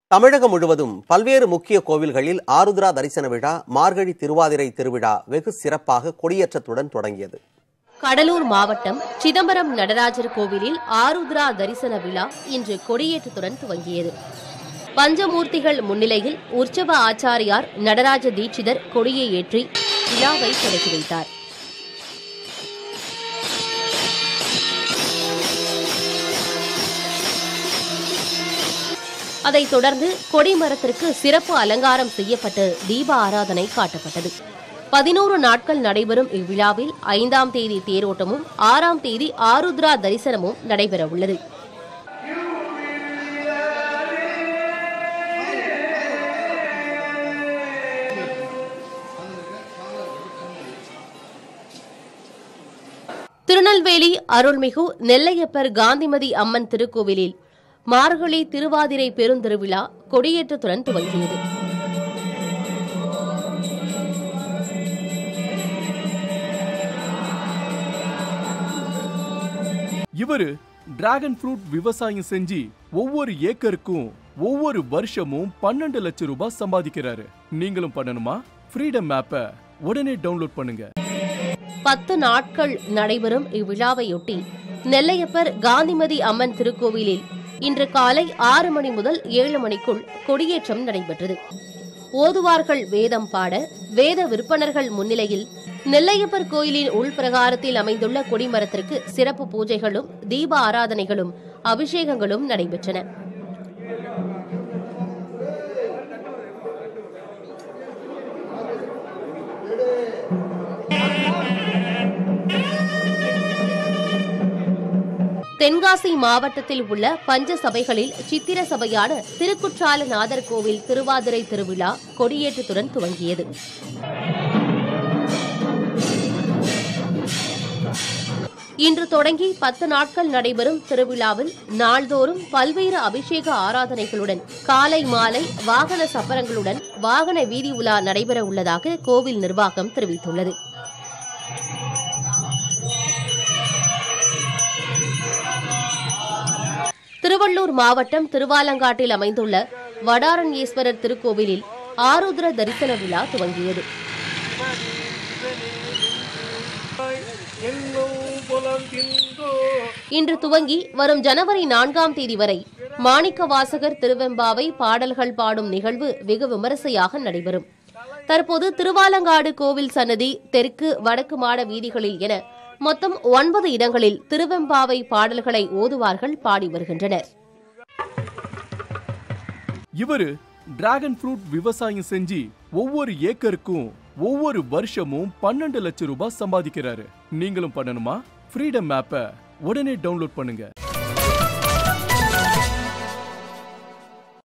தமிழகம் முழுவதும் பல்வேறு முக்கிய கோவில்களில் ஆருத்ரா தரிசன விழா மார்கழி திருவாதிரை திருவிழா வெகு சிறப்பாக கொடியேற்றத்துடன் தொடங்கியது கடலூர் மாவட்டம் சிதம்பரம் நடராஜர் கோவிலில் ஆருத்ரா தரிசன விழா இன்று கொடியேற்றத்துடன் துவங்கியது பஞ்சமூர்த்திகள் முன்னிலையில் உற்சவ ஆச்சாரியார் நடராஜ தீட்சிதர் கொடியை ஏற்றி விழாவை தொடங்கி வைத்தார் அதைத் தொடர்ந்து கொடிமரத்திற்கு சிறப்பு அலங்காரம் செய்யப்பட்டு தீப ஆராதனை காட்டப்பட்டது பதினோரு நாட்கள் நடைபெறும் இவ்விழாவில் ஐந்தாம் தேதி தேரோட்டமும் ஆறாம் தேதி ஆருத்ரா தரிசனமும் நடைபெறவுள்ளது திருநெல்வேலி அருள்மிகு நெல்லையப்பர் காந்திமதி அம்மன் திருக்கோவிலில் மார்கழி திருவாதிரை பெருந்திருவிழா கொடியேற்றத்துடன் துவங்கியது இவரு டிராகன் ஃப்ரூட் விவசாயம் செஞ்சு ஒவ்வொரு ஏக்கருக்கும் ஒவ்வொரு வருஷமும் பன்னெண்டு லட்சம் ரூபாய் சம்பாதிக்கிறாரு நீங்களும் பண்ணணுமா ஃப்ரீடம் ஆப்பை உடனே டவுன்லோட் பண்ணுங்க பத்து நாட்கள் நடைபெறும் இவ்விழாவையொட்டி நெல்லையப்பர் காந்திமதி அம்மன் திருக்கோவிலில் இன்று காலை ஆறு மணி முதல் ஏழு மணிக்குள் கொடியேற்றம் நடைபெற்றது ஓதுவார்கள் வேதம் பாட வேத விற்பனர்கள் முன்னிலையில் நெல்லையப்பர் கோயிலின் உள்பிரகாரத்தில் அமைந்துள்ள கொடிமரத்திற்கு சிறப்பு பூஜைகளும் தீப ஆராதனைகளும் அபிஷேகங்களும் நடைபெற்றன தென்காசி மாவட்டத்தில் உள்ள பஞ்ச சபைகளில் சித்திர சபையான திருக்குற்றாலநாதர் கோவில் திருவாதிரை திருவிழா கொடியேற்றத்துடன் துவங்கியது இன்று தொடங்கி பத்து நாட்கள் நடைபெறும் திருவிழாவில் நாள்தோறும் பல்வேறு அபிஷேக ஆராதனைகளுடன் காலை மாலை வாகன சப்பரங்களுடன் வாகன வீதி உலா நடைபெற உள்ளதாக கோவில் நிர்வாகம் தெரிவித்துள்ளது திருவள்ளூர் மாவட்டம் திருவாலங்காட்டில் அமைந்துள்ள வடாரண்யேஸ்வரர் திருக்கோவிலில் ஆருத்ர தரிசன விழா துவங்கியது இன்று துவங்கி வரும் ஜனவரி நான்காம் தேதி வரை மாணிக்க வாசகர் திருவெம்பாவை பாடல்கள் பாடும் நிகழ்வு வெகு விமரிசையாக நடைபெறும் தற்போது திருவாலங்காடு கோவில் சன்னதி தெற்கு வடக்கு மாட வீதிகளில் என மொத்தம் ஒன்பது இடங்களில் திருவெம்பாவை பாடல்களை ஓதுவார்கள் பாடி வருகின்றனர் இவரு டிராகன் ஃப்ரூட் விவசாயம் செஞ்சு ஒவ்வொரு ஏக்கருக்கும் ஒவ்வொரு வருஷமும் பன்னெண்டு லட்சம் ரூபாய் சம்பாதிக்கிறாரு நீங்களும் பண்ணணுமா ஃப்ரீடம் ஆப்பை உடனே டவுன்லோட் பண்ணுங்க